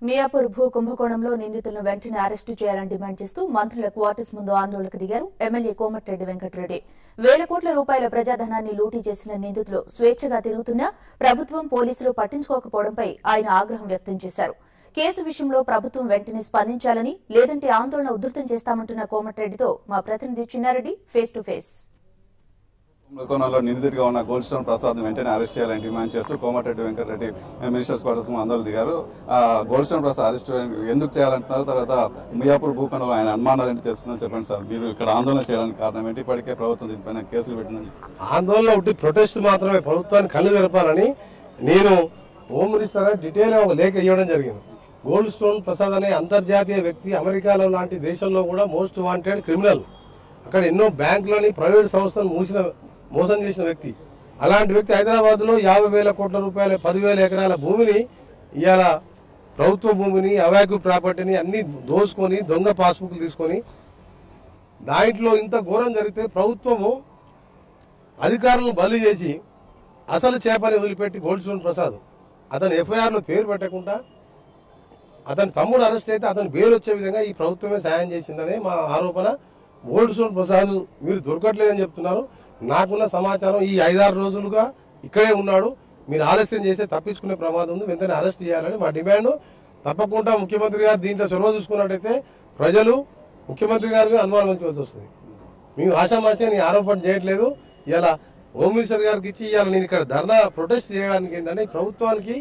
మియాపూర్ భూ కుంభకోణంలో నిందితులను వెంటనే అరెస్టు చేయాలని డిమాండ్ చేస్తూ మంత్రుల క్వార్టర్స్ ముందు ఆందోళనకు దిగారు ఎమ్మెల్యే కోమటిరెడ్డి వెంకటరెడ్డి వేల కోట్ల రూపాయల ప్రజాధనాన్ని లూటీ చేసిన నిందితులు స్వేచ్ఛగా తిరుగుతున్నా ప్రభుత్వం పోలీసులు పట్టించుకోకపోవడంపై ఆయన ఆగ్రహం వ్యక్తం చేశారు కేసు విషయంలో ప్రభుత్వం వెంటనే స్పందించాలని లేదంటే ఆందోళన ఉధృతం చేస్తామంటున్న కోమటిరెడ్డితో మా ప్రతినిధి చిన్నారెడ్డి ఫేస్ టు ఫేస్ కుంభకోణంలో నిందితుడిగా ఉన్న గోల్డ్ స్టోన్ ప్రసాద్ వెంటనే అరెస్ట్ చేయాలని డిమాండ్ చేస్తూ కోమటిరెడ్డి వెంకటరెడ్డి మినిస్టర్స్ క్వార్టర్స్ ఆందోళన దిగారు ఆ, గోల్డ్ స్టోన్ ప్రసాద్ అరెస్ట్ ఎందుకు చేయాలంటున్నారు తర్వాత మియాపూర్ భూఖండంలో ఆయన అనుమానాలు ఏంటి తెలుసుకుని చెప్పండి సార్ మీరు ఇక్కడ ఆందోళన చేయడానికి కారణం ఏంటి ఇప్పటికే ప్రభుత్వం దీనిపైన కేసులు పెట్టిందని ఆందోళన ఒకటి ప్రొటెస్ట్ మాత్రమే ప్రభుత్వాన్ని కళ్ళు తెరపాలని నేను హోమ్ మినిస్టర్ డీటెయిల్ ఒక లేఖ ఇవ్వడం జరిగింది గోల్డ్ స్టోన్ ప్రసాద్ అనే అంతర్జాతీయ వ్యక్తి అమెరికాలో లాంటి దేశంలో కూడా మోస్ట్ వాంటెడ్ క్రిమినల్ అక్కడ ఎన్నో బ్యాంకులని ప్రైవేట్ సంస్థలు మూసిన మోసం చేసిన వ్యక్తి అలాంటి వ్యక్తి హైదరాబాద్లో యాభై వేల కోట్ల రూపాయల పదివేల ఎకరాల భూమిని ఇవాళ ప్రభుత్వ భూమిని అవాక్యూ ప్రాపర్టీని అన్ని దోసుకొని దొంగ పాస్బుక్లు తీసుకొని దాంట్లో ఇంత ఘోరం జరిగితే ప్రభుత్వము అధికారులను బదిలీ చేసి అసలు చేపని వదిలిపెట్టి గోల్డ్ స్టోన్ ప్రసాద్ అతను ఎఫ్ఐఆర్లో పేరు పెట్టకుండా అతని తమ్ముడు అరెస్ట్ అయితే అతని పేరు వచ్చే విధంగా ఈ ప్రభుత్వమే సాయం చేసిందనే మా ఆరోపణ గోల్డ్ స్టోన్ ప్రసాద్ మీరు దొరకట్లేదని చెప్తున్నారు నాకున్న సమాచారం ఈ ఐదారు రోజులుగా ఇక్కడే ఉన్నాడు మీరు ఆలస్యం చేస్తే తప్పించుకునే ప్రమాదం ఉంది వెంటనే అరెస్ట్ చేయాలని మా డిమాండ్ తప్పకుండా ముఖ్యమంత్రి గారు దీంట్లో చొరవ చూసుకున్నట్టయితే ప్రజలు ముఖ్యమంత్రి గారికి అనుమానం ఉంచవలసి వస్తుంది మేము ఆశామాషి నీ ఆరోపణ చేయట్లేదు ఇలా హోమ్ మినిస్టర్ గారికి ఇచ్చి ఇవాళ నేను ఇక్కడ ధర్నా ప్రొటెస్ట్ చేయడానికి ఏంటంటే ఈ ప్రభుత్వానికి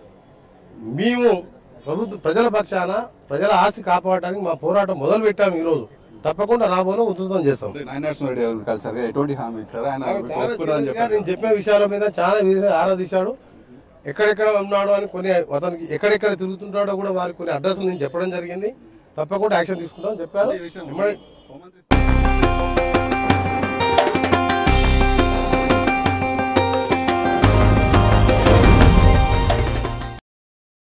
మేము ప్రభుత్వ ప్రజల పక్షాన ప్రజల ఆస్తి కాపాడటానికి మా పోరాటం మొదలు పెట్టాము ఈరోజు తప్పకుండా రాబోలో ఉధృతం చేస్తాం నైన్ రెడ్డి గారు కలిసారు ఎటువంటి హామీ ఇచ్చారు ఆయన చాలా ఒప్పుకున్నారని సీరియస్గా చెప్పారు నేను చెప్పిన విషయాల మీద చాలా విధంగా ఆరాధించాడు ఎక్కడెక్కడ ఉన్నాడు అని కొన్ని అతనికి ఎక్కడెక్కడ తిరుగుతుంటాడో కూడా వారికి కొన్ని అడ్రస్లు నేను చెప్పడం జరిగింది తప్పకుండా యాక్షన్ తీసుకుంటామని చెప్పారు ఈ విషయం ఎమ్మడి- హోంమంత్రి